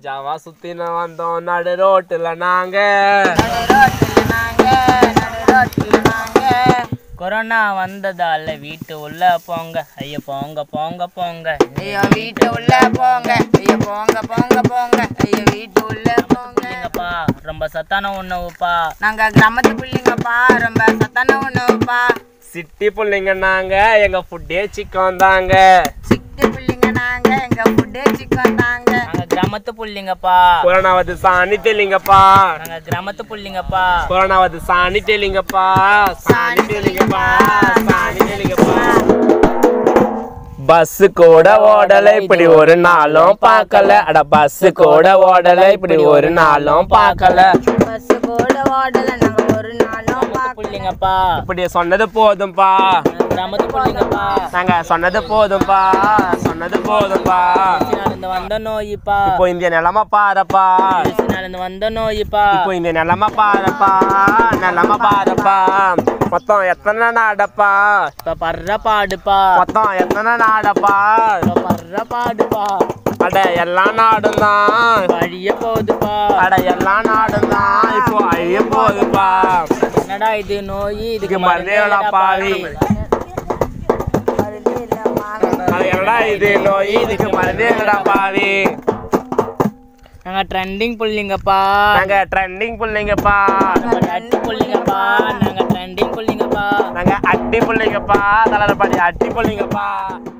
ராஜாவா சுத்தின வந்தோம் நடு ரோட்டுல நாங்க கொரோனா வந்ததால வீட்டு உள்ள போங்க ஐயோ போங்க போங்க போங்க ஐயோ வீட்டு உள்ள போங்க ஐயோ போங்க போங்க போங்க ஐயோ வீட்டு உள்ள போங்க இல்லைங்கப்பா ரொம்ப சத்தான உணவுப்பா நாங்க கிராமத்து பிள்ளைங்கப்பா ரொம்ப சத்தான உணவுப்பா சிட்டி புள்ளைங்க நாங்க எங்க ஃபுட்டே சிக்கன் தாங்க சிட்டு பிள்ளைங்க நாங்க எங்க ஃபுட்டே சிக்கன் தாங்க நாங்க கிராமத்து புள்ளிங்கப்பா கொரோனாவது சாணி தெளிங்கப்பா நாங்க கிராமத்து புள்ளிங்கப்பா கொரோனாவது சாணி தெளிங்கப்பா சாணி தெளிங்கப்பா சாணி தெளிங்கப்பா பஸ் கூட ஓடல இப்படி ஒரு நாளும் பார்க்கல அட பஸ் கூட ஓடல இப்படி ஒரு நாளும் பார்க்கல பஸ் கூட ஓடல நாங்க ஒரு நாளும் பார்க்கல புள்ளிங்கப்பா இப்படி சொன்னது போதும்பா நாங்க கிராமத்து புள்ளிங்கப்பா நாங்க சொன்னது போதும்பா சொன்னது போதும்பா நடந்து வந்த நோயிப்பா இப்போ இந்த நிலமை பாருப்பா நடந்து வந்த நோயிப்பா இப்போ இந்த நிலமை பாருப்பா நிலமை பாருப்பா மொத்தம் எத்தனை நாடப்பா இப்ப பர்ற பாடுப்பா மொத்தம் எத்தனை நாடப்பா இப்ப பர்ற பாடுப்பா அட எல்லா நாடும் தான் வழிய போகுதுப்பா அட எல்லா நாடும் தான் இப்போ அழிய போகுதுப்பா என்னடா இது நோய் இதுக்கு இதுக்கு மருந்தே இல்லடா பாவி அது என்னடா இது நோய் இதுக்கு மருந்தே இல்லடா பாவி நாங்க ட்ரெண்டிங் புள்ளிங்கப்பா நாங்க ட்ரெண்டிங் பிள்ளைங்கப்பா நாங்க அட்டி புள்ளிங்கப்பா நாங்க ட்ரெண்டிங் புள்ளிங்கப்பா நாங்க அட்டி பிள்ளைங்கப்பா தலையில பாடி அட்டி பிள்ளைங்கப்பா